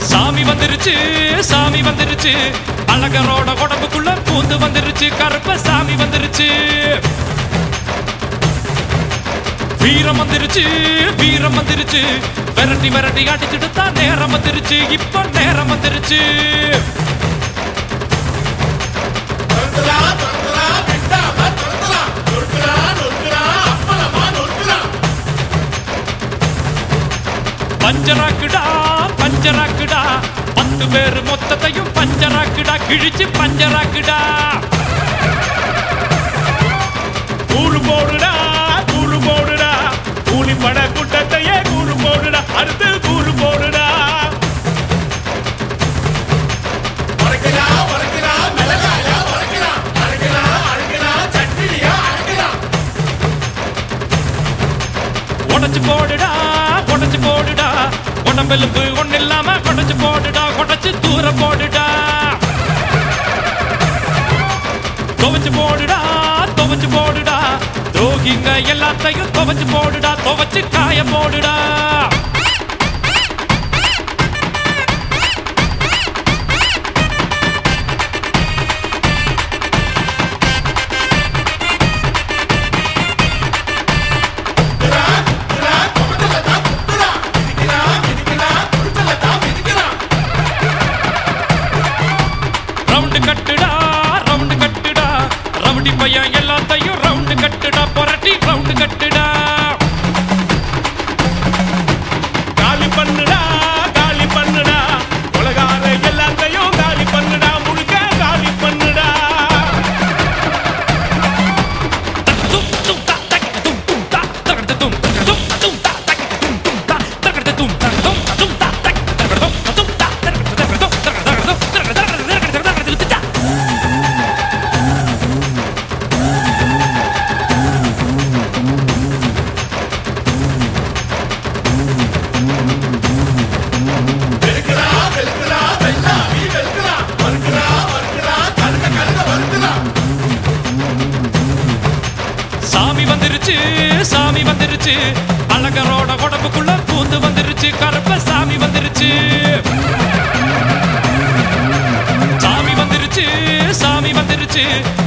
சாமி வந்துருச்சு சாமி வந்துருச்சு அழகரோட உடம்புக்குள்ள பூந்து வந்துருச்சு கருப்ப சாமி வந்துருச்சு வீரம் வந்துருச்சு வீரம் வந்துருச்சு விரட்டி விரட்டி அடிச்சுட்டு தான் நேரம் வந்துருச்சு இப்ப நேரம் வந்துருச்சு துரத்துலாம், துரத்துலாம், விடாம துரத்துலாம். நொறுக்குறான், நொறுக்குறான், அப்பளமா நொறுக்குறான். பஞ்சராக்குடா பஞ்சராக்குடா பத்து பேர் மொத்தத்தையும் பஞ்சராக்குடா கிழிச்சு பஞ்சராக்குடா கூறு போடுடா கூறு போடுடா கூலி பட கூட்டத்தையே கூறு போடுடா அடுத்து கூறு போடுடா உரைக்கிறான், உரைக்கிறான், மிளகாயா உரைக்கிறான். அரைக்கிறான், அரைக்கிறான், சட்னியா அரைக்கிறான். உடைச்சு போடுடா உடைச்சு போடுடா உடம்பெலும்பு ஒண்ணு இல்லாம உடைச்சு போடுடா உடைச்சு தூர போடுடா துவைச்சு போடுடா துவைச்சு போடுடா துரோகிங்க எல்லாத்தையும் துவைச்சு போடுடா துவைச்சு காய போடுடா குத்துறான், குத்துறான், கொமட்டல தான் குத்துறான். மிதிக்கிறான், மிதிக்கிறான், குருத்தல தான் மிதிக்கிறான். ரவுண்டு கட்டுடா ரவுண்டு கட்டுடா ரவுடி பையன் எல்லாத்தையும் ரவுண்டு கட்டுடா புரட்டி ரவுண்டு கட்டுடா காலி பண்ணுடா காலி பண்ணுடா உலகால எல்லாத்தையும் காலி பண்ணுடா முழுக்க காலி பண்ணுடா தும் தும் தா தக்க தும் தும் தா தக்க தும் தக்க தும் தும் தா தக்க தும் தும் தா தக்க தும் தக்க தும் தும் தா தக்க தக்க தும் தும் தா தக்க தக்க தும் தக்க தக்க தும் தக்க தக்க தக்க தக்க வெறுக்கிறான், வெறுக்கிறான், வெள்ளாவி வெறுக்கிறான். வறுக்கிறான், வறுக்கிறான், கருக கருக வறுக்கிறான். சாமி வந்துருச்சு சாமி வந்துருச்சு அழகரோட உடம்புக்குள்ள பூந்து வந்துருச்சு கருப்ப சாமி வந்துருச்சு சாமி வந்துருச்சு சாமி வந்துருச்சு